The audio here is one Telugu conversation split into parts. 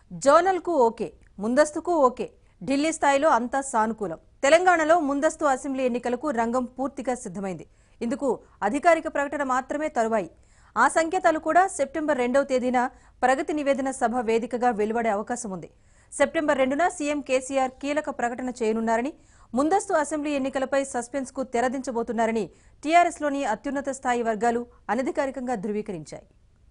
జోనల్కు ఓకే ముందస్తుకు ఓకే ఢిల్లీ స్థాయిలో అంతా సానుకూలం తెలంగాణలో ముందస్తు అసెంబ్లీ ఎన్నికలకు రంగం పూర్తిగా సిద్ధమైంది ఇందుకు అధికారిక ప్రకటన మాత్రమే తరువాయి ఆ సంకేతాలు కూడా సెప్టెంబర్ రెండవ తేదీన ప్రగతి నివేదన సభ వేదికగా వెలువడే అవకాశం ఉంది సెప్టెంబర్ రెండున సీఎం కేసీఆర్ కీలక ప్రకటన చేయనున్నారని ముందస్తు అసెంబ్లీ ఎన్నికలపై సస్పెన్స్ కు తెరదించబోతున్నారని టీఆర్ఎస్లోని అత్యున్నత స్థాయి వర్గాలు అనధికారికంగా ధృవీకరించాయి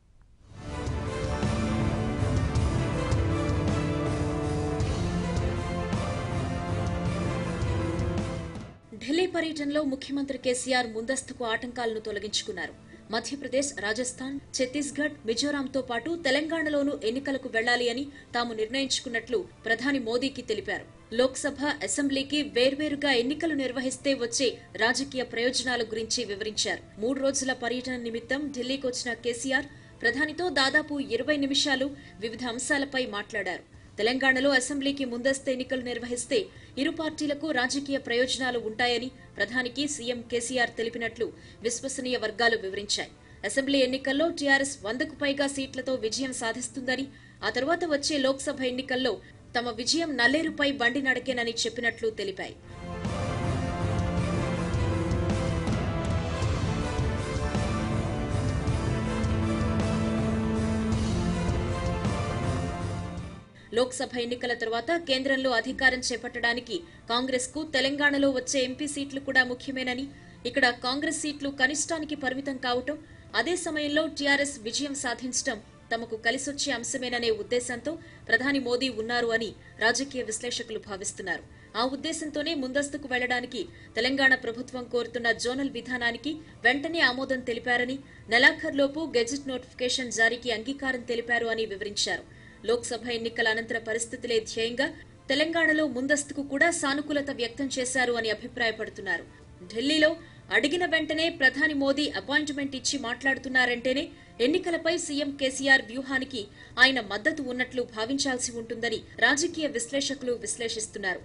ఢిల్లీ పర్యటనలో ముఖ్యమంత్రి కేసీఆర్ ముందస్తుకు ఆటంకాలను తొలగించుకున్నారు మధ్యప్రదేశ్ రాజస్థాన్ ఛత్తీస్గఢ్ మిజోరాంతో పాటు తెలంగాణలోనూ ఎన్నికలకు వెళ్లాలి అని తాము నిర్ణయించుకున్నట్లు ప్రధాని మోదీకి తెలిపారు లోక్సభ అసెంబ్లీకి వేర్వేరుగా ఎన్నికలు నిర్వహిస్తే వచ్చే రాజకీయ ప్రయోజనాల గురించి వివరించారు మూడు రోజుల పర్యటన నిమిత్తం ఢిల్లీకి వచ్చిన కేసీఆర్ ప్రధానితో దాదాపు ఇరవై నిమిషాలు వివిధ అంశాలపై మాట్లాడారు తెలంగాణలో అసెంబ్లీకి ముందస్తు ఎన్నికలు నిర్వహిస్తే ఇరు పార్టీలకు రాజకీయ ప్రయోజనాలు ఉంటాయని ప్రధానికి సీఎం కేసీఆర్ తెలిపినట్లు విశ్వసనీయ వర్గాలు వివరించాయి అసెంబ్లీ ఎన్నికల్లో టీఆర్ఎస్ వందకు పైగా సీట్లతో విజయం సాధిస్తుందని ఆ తర్వాత వచ్చే లోక్సభ ఎన్నికల్లో తమ విజయం నల్లేరుపై బండి నడకేనని చెప్పినట్లు తెలిపాయి లోక్సభ ఎన్నికల తర్వాత కేంద్రంలో అధికారం చేపట్టడానికి కాంగ్రెస్ కు తెలంగాణలో వచ్చే ఎంపీ సీట్లు కూడా ముఖ్యమేనని ఇక్కడ కాంగ్రెస్ సీట్లు కనిష్టానికి పరిమితం కావటం అదే సమయంలో టీఆర్ఎస్ విజయం సాధించడం తమకు కలిసొచ్చే అంశమేననే ఉద్దేశంతో ప్రధాని మోదీ ఉన్నారు అని రాజకీయ విశ్లేషకులు భావిస్తున్నారు ఆ ఉద్దేశంతోనే ముందస్తుకు వెళ్లడానికి తెలంగాణ ప్రభుత్వం కోరుతున్న జోనల్ విధానానికి వెంటనే ఆమోదం తెలిపారని నెలాఖర్లోపు గెజిట్ నోటిఫికేషన్ జారీకి అంగీకారం తెలిపారు అని వివరించారు లోక్సభ ఎన్నికల అనంతర పరిస్థితులే ధ్యేయంగా తెలంగాణలో ముందస్తుకు కూడా సానుకూలత వ్యక్తం చేశారు అని అభిప్రాయపడుతున్నారు ఢిల్లీలో అడిగిన వెంటనే ప్రధాని మోదీ అపాయింట్మెంట్ ఇచ్చి మాట్లాడుతున్నారంటేనే ఎన్నికలపై సీఎం కేసీఆర్ వ్యూహానికి ఆయన మద్దతు ఉన్నట్లు భావించాల్సి ఉంటుందని రాజకీయ విశ్లేషకులు విశ్లేషిస్తున్నారు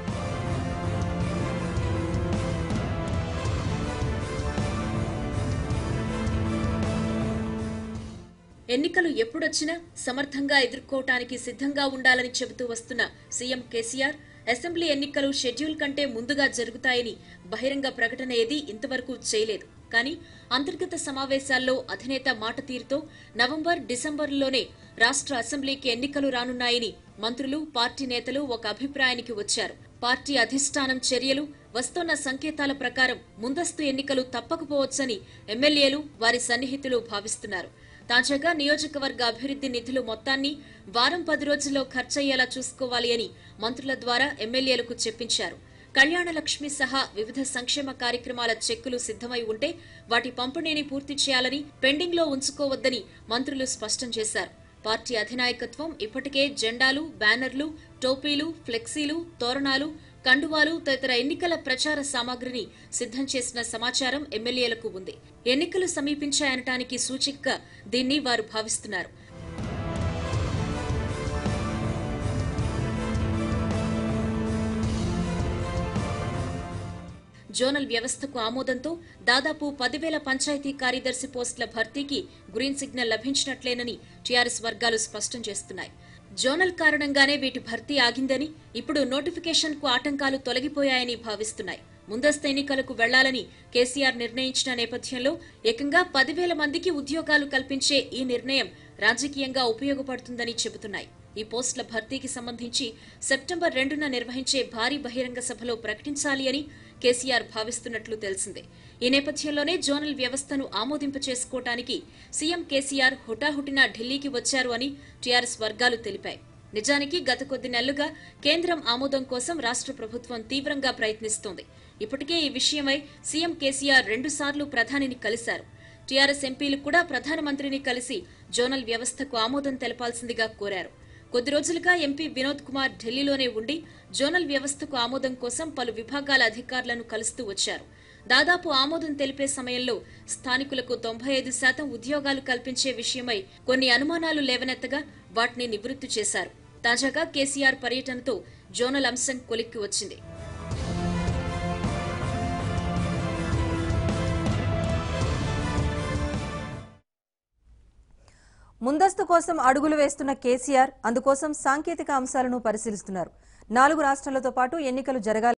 ఎన్నికలు ఎప్పుడొచ్చినా సమర్థంగా ఎదుర్కోవటానికి సిద్ధంగా ఉండాలని చెబుతూ వస్తున్న సీఎం కేసీఆర్ అసెంబ్లీ ఎన్నికలు షెడ్యూల్ కంటే ముందుగా జరుగుతాయని బహిరంగ ప్రకటన ఏదీ ఇంతవరకు చేయలేదు కానీ అంతర్గత సమావేశాల్లో అధినేత మాట తీరుతో నవంబర్ డిసెంబర్లోనే రాష్ట్ర అసెంబ్లీకి ఎన్నికలు రానున్నాయని మంత్రులు పార్టీ నేతలు ఒక అభిప్రాయానికి వచ్చారు పార్టీ అధిష్టానం చర్యలు వస్తోన్న సంకేతాల ప్రకారం ముందస్తు ఎన్నికలు తప్పకపోవచ్చని ఎమ్మెల్యేలు వారి సన్నిహితులు భావిస్తున్నారు తాజాగా నియోజకవర్గ అభివృద్ధి నిధులు మొత్తాన్ని వారం పది రోజుల్లో ఖర్చయ్యేలా చూసుకోవాలి అని మంత్రుల ద్వారా ఎమ్మెల్యేలకు చెప్పించారు కళ్యాణ లక్ష్మి సహా వివిధ సంక్షేమ కార్యక్రమాల చెక్కులు సిద్ధమై ఉంటే వాటి పంపిణీని పూర్తి చేయాలని పెండింగ్ లో ఉంచుకోవద్దని మంత్రులు స్పష్టం చేశారు పార్టీ అధినాయకత్వం ఇప్పటికే జెండాలు బ్యానర్లు టోపీలు ఫ్లెక్సీలు తోరణాలు కండువాలు తదితర ఎన్నికల ప్రచార సామాగ్రిని సిద్ధం చేసిన సమాచారం ఎమ్మెల్యేలకు ఉంది ఎన్నికలు సమీపించాయనటానికి సూచికగా దీన్ని వారు భావిస్తున్నారు జోనల్ వ్యవస్థకు ఆమోదంతో దాదాపు పదివేల పంచాయతీ కార్యదర్శి పోస్టుల భర్తీకి గ్రీన్ సిగ్నల్ లభించినట్లేనని టీఆర్ఎస్ వర్గాలు స్పష్టం చేస్తున్నాయి జోనల్ కారణంగానే వీటి భర్తీ ఆగిందని ఇప్పుడు నోటిఫికేషన్ కు ఆటంకాలు తొలగిపోయాయని భావిస్తున్నాయి ముందస్తు ఎన్నికలకు వెళ్లాలని కేసీఆర్ నిర్ణయించిన నేపథ్యంలో ఏకంగా పదివేల మందికి ఉద్యోగాలు కల్పించే ఈ నిర్ణయం రాజకీయంగా ఉపయోగపడుతుందని చెబుతున్నాయి ఈ పోస్టుల భర్తీకి సంబంధించి సెప్టెంబర్ రెండున నిర్వహించే భారీ బహిరంగ సభలో ప్రకటించాలి అని కేసీఆర్ భావిస్తున్నట్లు తెలిసిందే ఈ నేపథ్యంలోనే జోనల్ వ్యవస్థను ఆమోదింప చేసుకోవటానికి సీఎం కేసీఆర్ హుటాహుటిన ఢిల్లీకి వచ్చారు అని టీఆర్ఎస్ వర్గాలు తెలిపాయి నిజానికి గత కొద్ది నెలలుగా కేంద్రం ఆమోదం కోసం రాష్ట్ర ప్రభుత్వం తీవ్రంగా ప్రయత్నిస్తోంది ఇప్పటికే ఈ విషయమై సీఎం కేసీఆర్ రెండుసార్లు ప్రధానిని కలిశారు టీఆర్ఎస్ ఎంపీలు కూడా ప్రధానమంత్రిని కలిసి జోనల్ వ్యవస్థకు ఆమోదం తెలపాల్సిందిగా కోరారు కొద్ది రోజులుగా ఎంపీ వినోద్ కుమార్ ఢిల్లీలోనే ఉండి జోనల్ వ్యవస్థకు ఆమోదం కోసం పలు విభాగాల అధికారులను కలుస్తూ వచ్చారు దాదాపు ఆమోదం తెలిపే సమయంలో స్థానికులకు తొంభై ఐదు శాతం ఉద్యోగాలు కల్పించే విషయమై కొన్ని అనుమానాలు లేవనెత్తగా వాటిని నివృత్తి చేశారు తాజాగా కేసీఆర్ పర్యటనతో జోనల్ అంశం కొలిక్కి వచ్చింది ముందస్తు కోసం అడుగులు వేస్తున్న కేసీఆర్ అందుకోసం సాంకేతిక అంశాలను పరిశీలిస్తున్నారు నాలుగు రాష్ట్రాలతో పాటు ఎన్నికలు జరగాలి